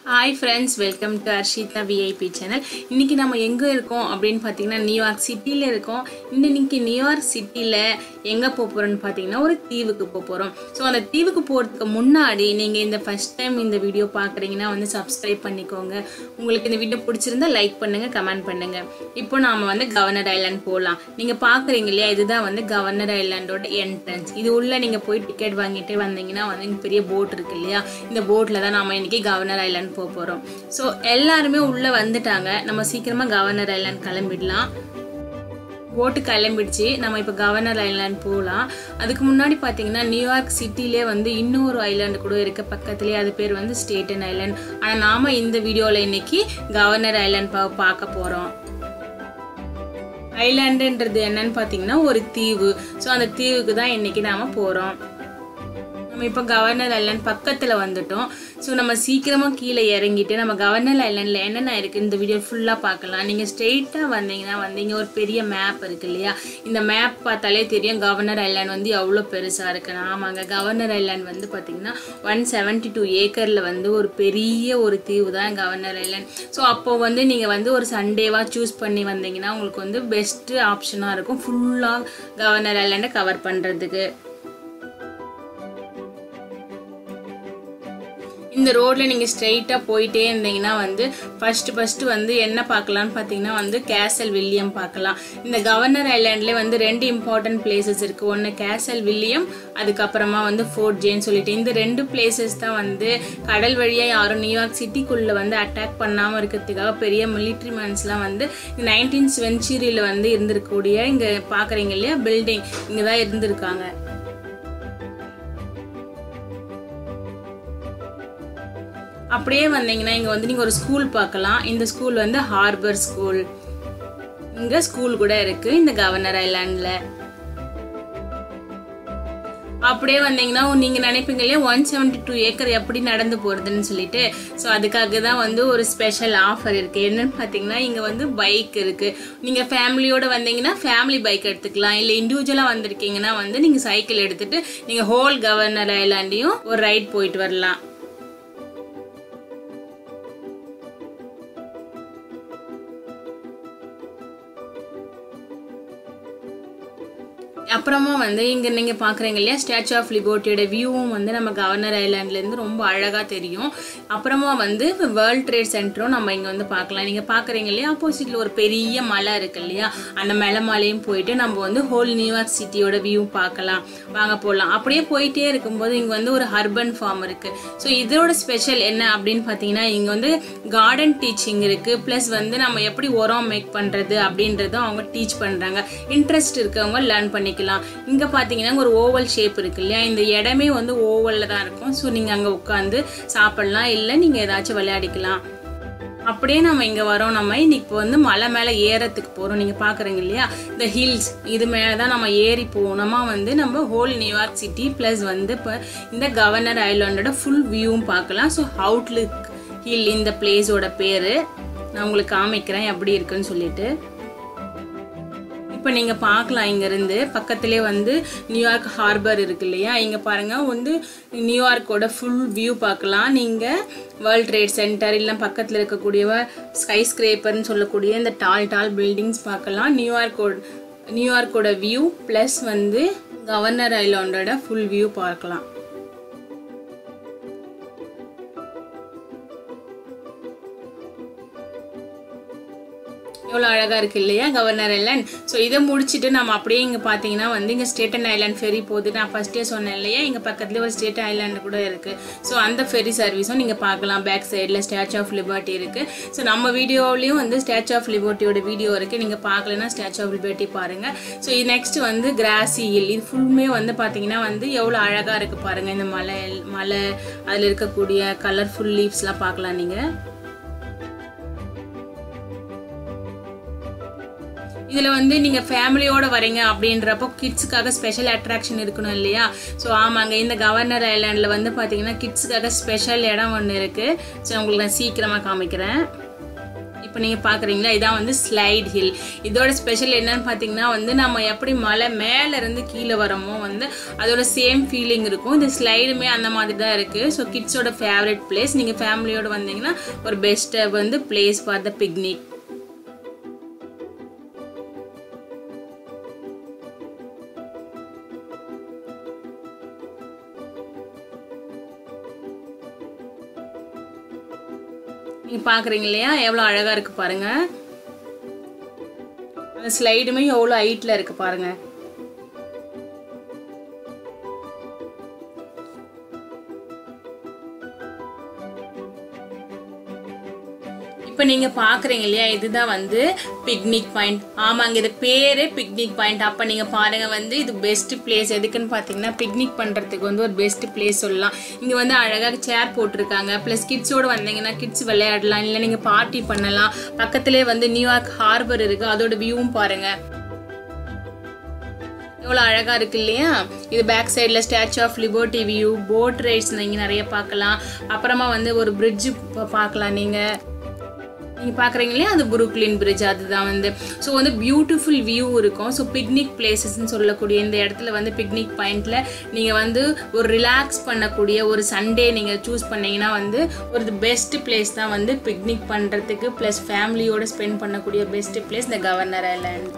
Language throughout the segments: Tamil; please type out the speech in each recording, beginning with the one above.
hi friends welcome to Arshitha VIP channel இன்றைக்கி நம்ம எங்கே இருக்கோம் அப்படின்னு பார்த்தீங்கன்னா நியூயார்க் சிட்டியில் இருக்கோம் இன்னைக்கு நியூயார்க் சிட்டியில் எங்கே போக போகிறோம்னு பார்த்தீங்கன்னா ஒரு தீவுக்கு போக போகிறோம் ஸோ அந்த தீவுக்கு போகிறதுக்கு முன்னாடி நீங்கள் இந்த ஃபஸ்ட் டைம் இந்த வீடியோ பார்க்குறீங்கன்னா வந்து சப்ஸ்கிரைப் பண்ணிக்கோங்க உங்களுக்கு இந்த வீடியோ பிடிச்சிருந்தா லைக் பண்ணுங்கள் கமெண்ட் பண்ணுங்கள் இப்போ நாம் வந்து கவர்னர் ஐலாண்ட் போகலாம் நீங்கள் பார்க்குறீங்க இல்லையா இதுதான் வந்து கவர்னர் ஐலாண்டோட என்ட்ரன்ஸ் இது உள்ளே நீங்கள் போய் டிக்கெட் வாங்கிட்டு வந்தீங்கன்னா வந்து இங்க பெரிய போட் இருக்கு இல்லையா இந்த போட்டில் தான் நம்ம இன்னைக்கு கவர்னர் ஐலாண்ட் போக போகிறோம் ஸோ எல்லாருமே உள்ளே வந்துட்டாங்க நம்ம சீக்கிரமாக கவர்னர் ஐலாண்ட் கிளம்பிடலாம் போட்டு கிளம்பிடுச்சு நம்ம இப்போ கவர்னர் ஐலாண்ட் போகலாம் அதுக்கு முன்னாடி பார்த்தீங்கன்னா நியூயார்க் சிட்டிலே வந்து இன்னொரு ஐலாண்டு கூட இருக்க பக்கத்துலேயே அது பேர் வந்து ஸ்டேட்டன் ஐலாண்ட் ஆனால் நாம இந்த வீடியோவில் இன்னைக்கு கவர்னர் ஐலாண்ட் பா பார்க்க போகிறோம் ஐலாண்டுன்றது என்னன்னு பார்த்தீங்கன்னா ஒரு தீவு ஸோ அந்த தீவுக்கு தான் இன்னைக்கு நாம போகிறோம் நம்ம இப்போ கவர்னர் ஐலாண்ட் பக்கத்தில் வந்துட்டோம் ஸோ நம்ம சீக்கிரமாக கீழே இறங்கிட்டு நம்ம கவர்னர் ஐலாண்டில் என்னென்ன இருக்குது இந்த வீடியோ ஃபுல்லாக பார்க்கலாம் நீங்கள் ஸ்ட்ரெயிட்டாக வந்தீங்கன்னா வந்து இங்கே ஒரு பெரிய மேப் இருக்கு இல்லையா இந்த மேப் பார்த்தாலே தெரியும் கவர்னர் ஐலாண்ட் வந்து எவ்வளோ பெருசாக இருக்குன்னு ஆமாங்க கவர்னர் ஐலாண்ட் வந்து பார்த்திங்கன்னா ஒன் செவன்ட்டி டூ ஏக்கரில் வந்து ஒரு பெரிய ஒரு தீவு தான் கவர்னர் ஐலாண்ட் ஸோ அப்போ வந்து நீங்கள் வந்து ஒரு சண்டேவாக சூஸ் பண்ணி வந்தீங்கன்னா உங்களுக்கு வந்து பெஸ்ட்டு ஆப்ஷனாக இருக்கும் ஃபுல்லாக கவர்னர் ஐலாண்டை கவர் பண்ணுறதுக்கு இந்த ரோட்ல நீங்க ஸ்ட்ரெயிட்டா போயிட்டே இருந்தீங்கன்னா வந்து ஃபர்ஸ்ட் ஃபர்ஸ்ட் வந்து என்ன பார்க்கலாம்னு பார்த்தீங்கன்னா வந்து கேசல் வில்லியம் பார்க்கலாம் இந்த கவர்னர் ஐலாண்ட்ல வந்து ரெண்டு இம்பார்ட்டன்ட் பிளேசஸ் இருக்கு ஒன்று கேசல் வில்லியம் அதுக்கப்புறமா வந்து ஃபோர்ட் ஜேன்னு சொல்லிட்டு இந்த ரெண்டு பிளேசஸ் தான் வந்து கடல் வழியா யாரும் நியூயார்க் சிட்டிக்குள்ள வந்து அட்டாக் பண்ணாம இருக்கிறதுக்காக பெரிய மிலிட்ரி மேன்ஸ்லாம் வந்து நைன்டீன் சென்ச்சுரியில வந்து இருந்திருக்கக்கூடிய இங்க பாக்குறீங்க இல்லையா பில்டிங் இங்க தான் இருந்திருக்காங்க அப்படியே வந்தீங்கன்னா இங்கே வந்து நீங்கள் ஒரு ஸ்கூல் பார்க்கலாம் இந்த ஸ்கூல் வந்து ஹார்பர் ஸ்கூல் இங்கே ஸ்கூல் கூட இருக்கு இந்த கவர்னர் ஐலாண்டில் அப்படியே வந்தீங்கன்னா நீங்கள் நினைப்பீங்க இல்லையா ஒன் செவன்டி டூ ஏக்கர் எப்படி நடந்து போகிறதுன்னு சொல்லிட்டு ஸோ அதுக்காக தான் வந்து ஒரு ஸ்பெஷல் ஆஃபர் இருக்குது என்னன்னு பார்த்தீங்கன்னா இங்கே வந்து பைக் இருக்குது நீங்கள் ஃபேமிலியோடு வந்தீங்கன்னா ஃபேமிலி பைக் எடுத்துக்கலாம் இல்லை இண்டிவிஜுவலாக வந்திருக்கீங்கன்னா வந்து நீங்கள் சைக்கிள் எடுத்துகிட்டு நீங்கள் ஹோல் கவர்னர் ஐலாண்டையும் ஒரு ரைட் போயிட்டு வரலாம் அப்புறமா வந்து இங்கே நீங்கள் பார்க்குறீங்க இல்லையா ஸ்டாச்சு ஆஃப் லிபர்ட்டியோட வியூவும் வந்து நம்ம கவர்னர் ஐலாண்ட்லேருந்து ரொம்ப அழகாக தெரியும் அப்புறமா வந்து வேர்ல்ட் ட்ரேட் சென்டரும் நம்ம இங்கே வந்து பார்க்கலாம் நீங்கள் பார்க்குறீங்க இல்லையா ஆப்போசிட்டில் ஒரு பெரிய மலை இருக்கு இல்லையா அந்த மலை மலையும் போயிட்டு நம்ம வந்து ஹோல் நியூயார்க் சிட்டியோட வியூ பார்க்கலாம் வாங்க போடலாம் அப்படியே போயிட்டே இருக்கும்போது இங்கே வந்து ஒரு ஹர்பன் ஃபார்ம் இருக்குது ஸோ இதோட ஸ்பெஷல் என்ன அப்படின்னு பார்த்தீங்கன்னா இங்கே வந்து கார்டன் டீச்சிங் இருக்குது ப்ளஸ் வந்து நம்ம எப்படி உரம் மேக் பண்ணுறது அப்படின்றதும் அவங்க டீச் பண்ணுறாங்க இன்ட்ரெஸ்ட் இருக்கவங்க லேர்ன் பண்ணி பண்ணிக்கலாம் இங்கே பார்த்தீங்கன்னா ஒரு ஓவல் ஷேப் இருக்கு இல்லையா இந்த இடமே வந்து ஓவலில் தான் இருக்கும் ஸோ நீங்கள் அங்கே உட்காந்து சாப்பிடலாம் இல்லை நீங்கள் ஏதாச்சும் விளையாடிக்கலாம் அப்படியே நம்ம இங்கே வரோம் நம்ம இன்னைக்கு வந்து மலை மேலே ஏறத்துக்கு போகிறோம் நீங்கள் பார்க்குறீங்க இல்லையா இந்த ஹில்ஸ் இது மேலே தான் நம்ம ஏறி போனோமா வந்து நம்ம ஹோல் நியூயார்க் சிட்டி ப்ளஸ் வந்து இப்போ இந்த கவர்னர் ஐலாண்டோட ஃபுல் வியூவும் பார்க்கலாம் ஸோ அவுட்லுக் ஹில் இந்த பிளேஸோட பேர் நான் உங்களுக்கு காமிக்கிறேன் எப்படி இருக்குன்னு சொல்லிட்டு இப்போ நீங்கள் பார்க்கலாம் இங்கேருந்து பக்கத்துலேயே வந்து நியூயார்க் ஹார்பர் இருக்கு இல்லையா இங்கே பாருங்கள் வந்து நியூயார்க்கோட ஃபுல் வியூ பார்க்கலாம் நீங்கள் வேர்ல்ட் ட்ரேட் சென்டர் இல்லை பக்கத்தில் இருக்கக்கூடிய ஸ்கை ஸ்கிரேப்பர்னு சொல்லக்கூடிய இந்த டால் டால் பில்டிங்ஸ் பார்க்கலாம் நியூயார்க்கோட நியூயார்க்கோட வியூ ப்ளஸ் வந்து கவர்னர் ஐலாண்டோட ஃபுல் வியூ பார்க்கலாம் எவ்வளோ அழகாக இருக்குது இல்லையா கவர்னர் ஐலாண்ட் ஸோ இதை முடிச்சுட்டு நம்ம அப்படியே இங்கே பார்த்தீங்கன்னா வந்து இங்கே ஸ்டேட்டன் ஐலாண்ட் ஃபெரி போகுது நான் ஃபஸ்ட்டே சொன்னேன் இல்லையா இங்கே பக்கத்துலேயே ஒரு ஸ்டேட் ஐலாண்டு கூட இருக்குது ஸோ அந்த ஃபெரி சர்வீஸும் நீங்கள் பார்க்கலாம் பேக் சைடில் ஸ்டாச்சு ஆஃப் லிபர்ட்டி இருக்குது ஸோ நம்ம வீடியோவிலையும் வந்து ஸ்டாச்சு ஆஃப் லிபர்ட்டியோட வீடியோ இருக்குது நீங்கள் பார்க்கலன்னா ஸ்டாச்சு ஆஃப் லிபர்ட்டி பாருங்கள் ஸோ இது நெக்ஸ்ட் வந்து கிராசி ஹில் இது ஃபுல்லுமே வந்து பார்த்தீங்கன்னா வந்து எவ்வளோ அழகாக இருக்குது பாருங்கள் இந்த மலை மலை அதில் இருக்கக்கூடிய கலர்ஃபுல் லீவ்ஸ்லாம் பார்க்கலாம் நீங்கள் இதில் வந்து நீங்கள் ஃபேமிலியோடு வரீங்க அப்படின்றப்போ கிட்ஸுக்காக ஸ்பெஷல் அட்ராக்ஷன் இருக்கணும் இல்லையா ஸோ ஆமாங்க இந்த கவர்னர் ஐலாண்டில் வந்து பார்த்தீங்கன்னா கிட்ஸுக்காக ஸ்பெஷல் இடம் ஒன்று இருக்குது ஸோ உங்களுக்கு நான் சீக்கிரமாக காமிக்கிறேன் இப்போ இப்போ நீங்கள் பார்க்குறீங்களா இதான் வந்து ஸ்லைட் ஹில் இதோட ஸ்பெஷல் என்னன்னு பார்த்தீங்கன்னா வந்து நம்ம எப்படி மலை மேலே இருந்து கீழே வரமோ வந்து அதோட சேம் ஃபீலிங் இருக்கும் இந்த ஸ்லைடுமே அந்த மாதிரி தான் இருக்குது ஸோ கிட்ஸோட ஃபேவரட் பிளேஸ் நீங்கள் ஃபேமிலியோட வந்தீங்கன்னா ஒரு பெஸ்ட்டு வந்து பிளேஸ் ஃபார் த பிக்னிக் நீங்க பாக்குறீங்க இல்லையா எவ்வளோ அழகா இருக்கு பாருங்க அந்த ஸ்லைடுமே எவ்வளோ ஹைட்ல இருக்கு பாருங்க இப்போ நீங்கள் பார்க்குறீங்க இல்லையா இதுதான் வந்து பிக்னிக் பாயிண்ட் ஆமாங்க இது பேரே பிக்னிக் பாயிண்ட் அப்போ நீங்கள் பாருங்கள் வந்து இது பெஸ்ட் பிளேஸ் எதுக்குன்னு பார்த்தீங்கன்னா பிக்னிக் பண்ணுறதுக்கு வந்து ஒரு பெஸ்ட் பிளேஸ் சொல்லலாம் இங்கே வந்து அழகாக சேர் போட்டிருக்காங்க ப்ளஸ் கிட்ஸோடு வந்தீங்கன்னா கிட்ஸ் விளையாடலாம் இல்லை நீங்கள் பார்ட்டி பண்ணலாம் பக்கத்துலேயே வந்து நியூயார்க் ஹார்பர் இருக்குது அதோட வியூவும் பாருங்கள் எவ்வளோ அழகாக இருக்கு இல்லையா இது பேக் சைடில் statue of liberty view boat rides நீங்கள் நிறைய பார்க்கலாம் அப்புறமா வந்து ஒரு பிரிட்ஜு பார்க்கலாம் நீங்கள் நீங்கள் பார்க்குறீங்க இல்லையா அது புருக்லின் பிரிட்ஜ் அதுதான் வந்து ஸோ வந்து பியூட்டிஃபுல் வியூ இருக்கும் ஸோ பிக்னிக் பிளேசஸ்ன்னு சொல்லக்கூடிய இந்த இடத்துல வந்து பிக்னிக் பாயிண்டில் நீங்கள் வந்து ஒரு ரிலாக்ஸ் பண்ணக்கூடிய ஒரு சண்டே நீங்கள் சூஸ் பண்ணீங்கன்னா வந்து ஒரு பெஸ்ட் பிளேஸ் தான் வந்து பிக்னிக் பண்ணுறதுக்கு ப்ளஸ் ஃபேமிலியோட ஸ்பெண்ட் பண்ணக்கூடிய பெஸ்ட் பிளேஸ் இந்த கவர்னர் ஐலாண்ட்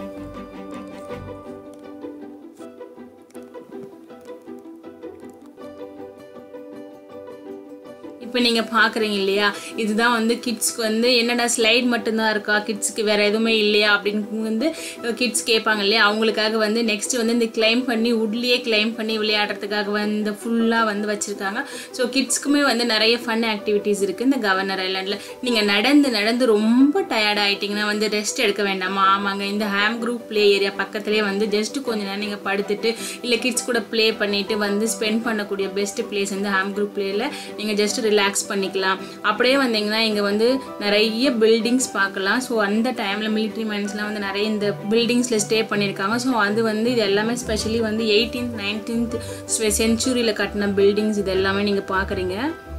இப்போ நீங்கள் பார்க்குறீங்க இல்லையா இதுதான் வந்து கிட்ஸ்க்கு வந்து என்னடா ஸ்லைட் மட்டும்தான் இருக்கா கிட்ஸ்க்கு வேறு எதுவுமே இல்லையா அப்படின்னு வந்து கிட்ஸ் கேட்பாங்க இல்லையா அவங்களுக்காக வந்து நெக்ஸ்ட் வந்து இந்த கிளைம் பண்ணி உட்லேயே கிளைம் பண்ணி விளையாடுறதுக்காக வந்து ஃபுல்லாக வந்து வச்சுருக்காங்க ஸோ கிட்ஸ்க்குமே வந்து நிறைய ஃபன் ஆக்டிவிட்டீஸ் இருக்குது இந்த கவர்னர் ஐலாண்டில் நீங்கள் நடந்து நடந்து ரொம்ப டயர்ட் ஆகிட்டிங்கன்னா வந்து ரெஸ்ட் எடுக்க வேண்டாமா ஆமாங்க இந்த ஹேம் குரூப் ப்ளே ஏரியா பக்கத்துலேயே வந்து ஜஸ்ட் கொஞ்ச நேரம் நீங்கள் படுத்துட்டு இல்லை கிட்ஸ் கூட ப்ளே பண்ணிவிட்டு வந்து ஸ்பெண்ட் பண்ணக்கூடிய பெஸ்ட் பிளேஸ் வந்து ஹேம் குரூப் ப்ளேயில் நீங்கள் ஜஸ்ட் ரிலாக்ஸ் பண்ணிக்கலாம் அப்படியே வந்தீங்கன்னா இங்கே வந்து நிறைய பில்டிங்ஸ் பார்க்கலாம் ஸோ அந்த டைமில் மிலிட்ரி மைன்ஸ்லாம் வந்து நிறைய இந்த பில்டிங்ஸில் ஸ்டே பண்ணியிருக்காங்க ஸோ அது வந்து இது எல்லாமே ஸ்பெஷலி வந்து எயிட்டீன்த் நைன்டீன்த் சென்ச்சுரியில் கட்டின பில்டிங்ஸ் இது எல்லாமே நீங்கள் பார்க்குறீங்க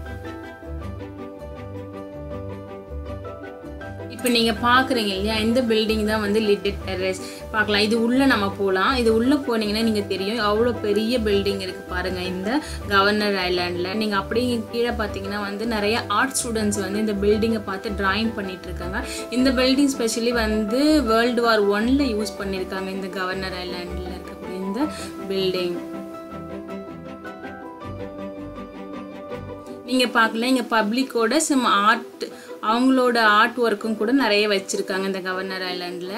இப்போ நீங்கள் பார்க்குறீங்க இல்லையா இந்த பில்டிங் தான் வந்து லிட்டட் டெரஸ் பார்க்கலாம் இது உள்ளே நம்ம போகலாம் இது உள்ளே போனீங்கன்னா நீங்கள் தெரியும் அவ்வளோ பெரிய பில்டிங் இருக்குது பாருங்கள் இந்த கவர்னர் ஐலாண்டில் நீங்கள் அப்படியே கீழே பார்த்தீங்கன்னா வந்து நிறைய ஆர்ட் ஸ்டூடெண்ட்ஸ் வந்து இந்த பில்டிங்கை பார்த்து ட்ராயிங் பண்ணிட்டு இருக்காங்க இந்த பில்டிங் ஸ்பெஷலி வந்து வேர்ல்டு வார் ஒன்ல யூஸ் பண்ணியிருக்காங்க இந்த கவர்னர் ஐலாண்டில் இருக்கக்கூடிய இந்த பில்டிங் நீங்கள் பார்க்கலாம் இங்கே பப்ளிக்கோட சிம் ஆர்ட் அவங்களோட ஆர்ட் ஒர்க்கும் கூட நிறைய வச்சுருக்காங்க இந்த கவர்னர் ஐலாண்டில்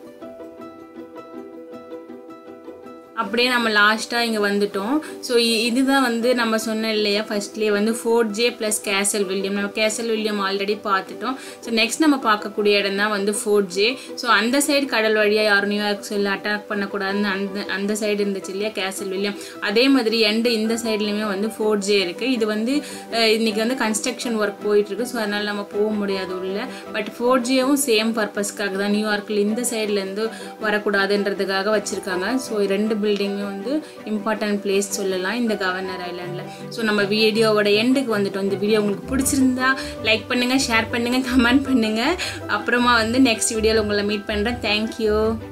அப்படியே நம்ம லாஸ்ட்டாக இங்கே வந்துட்டோம் ஸோ இதுதான் வந்து நம்ம சொன்ன இல்லையா ஃபர்ஸ்ட்லேயே வந்து Fort Jay plus Castle William நம்ம கேசல் வில்லியம் ஆல்ரெடி பார்த்துட்டோம் ஸோ நெக்ஸ்ட் நம்ம பார்க்கக்கூடிய இடம் தான் வந்து ஃபோர்ட் ஜே ஸோ அந்த சைடு கடல் வழியாக யாரும் நியூயார்க் சொல்லி அட்டாக் பண்ணக்கூடாதுன்னு அந்த அந்த சைடு இருந்துச்சு இல்லையா கேசல் வில்லியம் அதே மாதிரி எண்டு இந்த சைட்லேயுமே வந்து ஃபோர்ட் ஜே இருக்குது இது வந்து அஹ், இன்னைக்கு வந்து கன்ஸ்ட்ரக்ஷன் ஒர்க் போயிட்டுருக்கு ஸோ அதனால் நம்ம போக முடியாது உள்ள பட் ஃபோர்ட் ஜேவும் சேம் பர்பஸ்க்காக தான் நியூயார்க்கில் இந்த சைட்லேருந்து வரக்கூடாதுன்றதுக்காக வச்சுருக்காங்க ஸோ ரெண்டு பில்டிங்குமே வந்து இம்பார்ட்டன்ட் பிளேஸ் சொல்லலாம் இந்த கவர்னர் ஐலாண்டில் ஸோ நம்ம வீடியோவோட எண்டுக்கு வந்துட்டோம் இந்த வீடியோ உங்களுக்கு பிடிச்சிருந்தா லைக் பண்ணுங்கள் ஷேர் பண்ணுங்கள் கமெண்ட் பண்ணுங்கள் அப்புறமா வந்து நெக்ஸ்ட் வீடியோவில் உங்களை மீட் பண்ணுறேன் தேங்க்யூ